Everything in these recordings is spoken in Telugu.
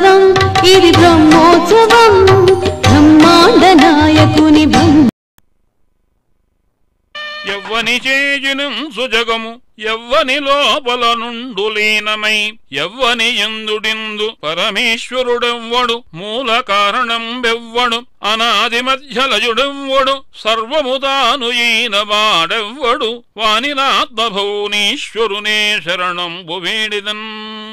బ్రహ్మోత్సవం ఇది బ్రహ్మోత్సవం బ్రహ్మాండ నాయకుని బ్రహ్మ ఎవ్వని చేయును సుజగము ఎవ్వని లోపల నుండు లీనమై ఎవ్వని ఎందుడిందు పరమేశ్వరుడెవ్వడు మూల కారణం వెవ్వడు అనాది మధ్యలయుడెవ్వడు సర్వము తాను ఈన వాడెవ్వడు వానినాత్మభౌనీశ్వరునే శరణంబు వేడిదన్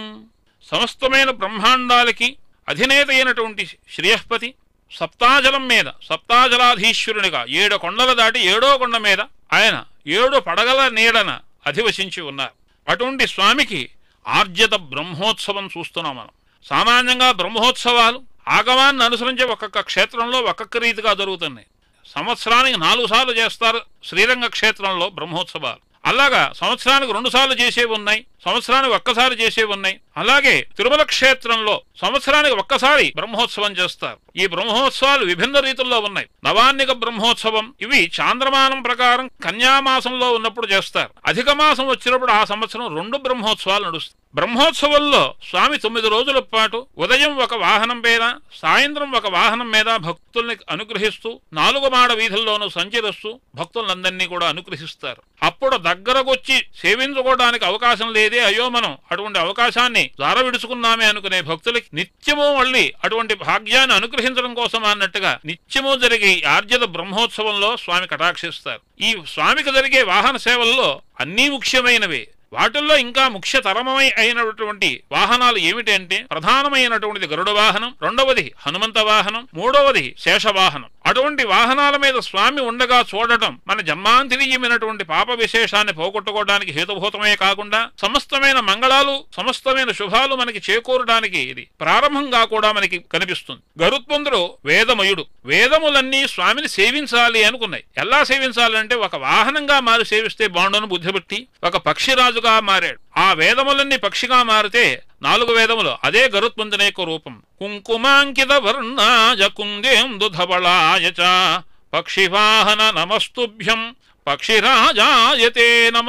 సమస్తమైన బ్రహ్మాండాలకి అధినేత అయినటువంటి శ్రేయస్పతి సప్తాజలం మీద సప్తాజలాధీశ్వరునిగా ఏడు కొండల దాటి ఏడో కొండ మీద ఆయన ఏడు పడగల నీడన అధివసించి ఉన్నారు అటువంటి స్వామికి ఆర్జిత బ్రహ్మోత్సవం చూస్తున్నాం మనం సామాన్యంగా బ్రహ్మోత్సవాలు ఆగమాన్ని అనుసరించి ఒక్కొక్క క్షేత్రంలో ఒక్కొక్క రీతిగా జరుగుతున్నాయి సంవత్సరానికి నాలుగు సార్లు చేస్తారు శ్రీరంగ క్షేత్రంలో బ్రహ్మోత్సవాలు అలాగా సంవత్సరానికి రెండు సార్లు చేసేవి ఉన్నాయి సంవత్సరానికి ఒక్కసారి చేసేవి ఉన్నాయి అలాగే తిరుమల క్షేత్రంలో సంవత్సరానికి ఒక్కసారి బ్రహ్మోత్సవం చేస్తారు ఈ బ్రహ్మోత్సవాలు విభిన్న రీతుల్లో ఉన్నాయి నవాన్నిక బ్రహ్మోత్సవం ఇవి చాంద్రమానం ప్రకారం కన్యామాసంలో ఉన్నప్పుడు చేస్తారు అధిక మాసం వచ్చినప్పుడు ఆ సంవత్సరం రెండు బ్రహ్మోత్సవాలు నడుస్తాయి బ్రహ్మోత్సవంలో స్వామి తొమ్మిది రోజుల పాటు ఉదయం ఒక వాహనం మీద సాయంత్రం ఒక వాహనం మీద భక్తుల్ని అనుగ్రహిస్తూ నాలుగు మాడ వీధుల్లోనూ సంచరిస్తూ భక్తులందరినీ కూడా అనుగ్రహిస్తారు అప్పుడు దగ్గరకొచ్చి సేవించుకోవడానికి అవకాశం లేదే అయ్యో మనం అటువంటి అవకాశాన్ని జార విడుచుకున్నామే అనుకునే భక్తులకి నిత్యము మళ్ళీ అటువంటి భాగ్యాన్ని అనుగ్రహించడం కోసం అన్నట్టుగా నిత్యము జరిగే ఈ ఆర్జిత బ్రహ్మోత్సవంలో స్వామి కటాక్షిస్తారు ఈ స్వామికి జరిగే వాహన సేవల్లో అన్నీ ముఖ్యమైనవే వాటిల్లో ఇంకా ముఖ్యతరమై అయినటువంటి వాహనాలు ఏమిటంటే ప్రధానమైనటువంటిది గరుడ వాహనం రెండవది హనుమంత వాహనం మూడవది శేషవాహనం అటువంటి వాహనాల మీద స్వామి ఉండగా చూడటం మన జన్మాంతరీయమైనటువంటి పాప విశేషాన్ని పోగొట్టుకోవడానికి హేతుభూతమే కాకుండా సమస్తమైన మంగళాలు సమస్తమైన శుభాలు మనకి చేకూరడానికి ఇది ప్రారంభంగా కూడా మనకి కనిపిస్తుంది గరుత్మంతుడు వేదమయుడు వేదములన్నీ స్వామిని సేవించాలి అనుకున్నాయి ఎలా సేవించాలంటే ఒక వాహనంగా మారి సేవిస్తే బాగుండను బుద్ధిపెట్టి ఒక పక్షిరాజుగా మారాడు ఆ వేదములన్నీ పక్షిగా మారితే నాలుగు వేదములు అదే గరుత్మంతుని యొక్క రూపం కుంకుమాంకిత వర్ణాయ కుందేందు ధవళాయ చ పక్షివాహన నమస్తుభ్యం పక్షిరాజాయతే నమ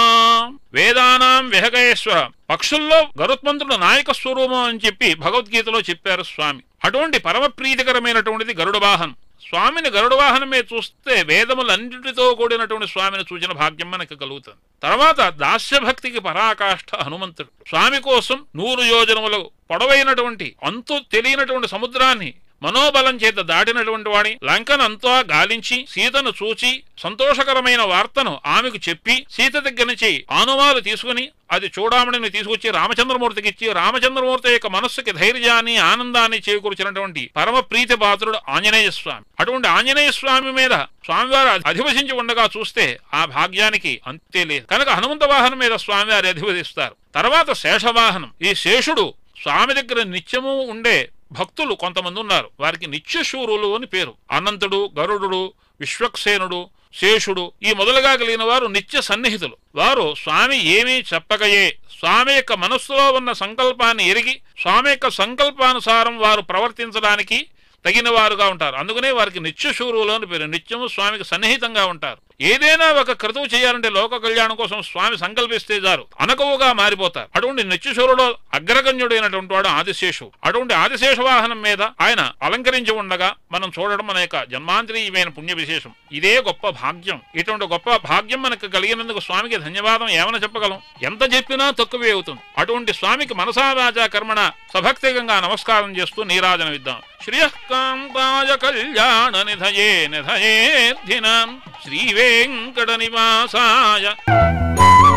వేదానాం విహగేశ్వర పక్షుల్లో గరుత్మంతుడు నాయక స్వరూపం అని చెప్పి భగవద్గీతలో చెప్పారు స్వామి అటువంటి పరమ ప్రీతికరమైనటువంటిది గరుడ వాహనం స్వామిని గరుడ వాహనం మీద చూస్తే వేదములన్నిటితో కూడినటువంటి స్వామిని చూచిన భాగ్యం మనకు కలుగుతుంది తర్వాత దాస్యభక్తికి పరాకాష్ఠ హనుమంతుడు స్వామి కోసం నూరు యోజనములు పొడవైనటువంటి అంతు తెలియనటువంటి సముద్రాన్ని మనోబలం చేత దాటినటువంటి వాడి లంకనంతా గాలించి సీతను చూచి సంతోషకరమైన వార్తను ఆమెకు చెప్పి సీత దగ్గర నుంచి ఆనువాలు తీసుకుని అది చూడామణిని తీసుకొచ్చి రామచంద్రమూర్తికి ఇచ్చి రామచంద్రమూర్తి యొక్క మనస్సుకి ధైర్యాన్ని ఆనందాన్ని చేకూర్చినటువంటి పరమ ప్రీతి పాత్రుడు ఆంజనేయ స్వామి అటువంటి ఆంజనేయ స్వామి మీద స్వామివారు అధివసించి ఉండగా చూస్తే ఆ భాగ్యానికి అంతే లేదు కనుక హనుమంత వాహనం మీద స్వామివారి అధివసిస్తారు తర్వాత శేషవాహనం ఈ శేషుడు స్వామి దగ్గర నిత్యము ఉండే భక్తులు కొంతమంది ఉన్నారు వారికి నిత్యశూరులు అని పేరు అనంతుడు గరుడు విశ్వక్సేనుడు శేషుడు ఈ మొదలుగా కలిగిన వారు నిత్య సన్నిహితులు వారు స్వామి ఏమీ చెప్పకయే స్వామి యొక్క మనస్సులో ఉన్న సంకల్పాన్ని ఎరిగి స్వామి యొక్క సంకల్పానుసారం వారు ప్రవర్తించడానికి తగిన వారుగా ఉంటారు అందుకనే వారికి నిత్యశూరులు అని పేరు నిత్యము స్వామికి సన్నిహితంగా ఉంటారు ఏదైనా ఒక క్రతువు చేయాలంటే లోక కళ్యాణం కోసం స్వామి సంకల్పిస్తే చాలు అనకవుగా మారిపోతారు అటువంటి నిత్యశూరులో అగ్రగణ్యుడైనటువంటి వాడు ఆదిశేషు అటువంటి ఆదిశేష వాహనం మీద ఆయన అలంకరించి ఉండగా మనం చూడడం మన యొక్క జన్మాంతరీయమైన పుణ్య విశేషం ఇదే గొప్ప భాగ్యం ఇటువంటి గొప్ప భాగ్యం మనకు కలిగినందుకు స్వామికి ధన్యవాదం ఏమని చెప్పగలం ఎంత చెప్పినా తక్కువే అవుతుంది అటువంటి స్వామికి మనసా వాచా కర్మణ సభక్తికంగా నమస్కారం చేస్తూ నీరాజన విద్దాం శ్రియకాంతాయ కళ్యాణ నిధయే నిధయేర్థినాం శ్రీ వెంకట నివాసాయ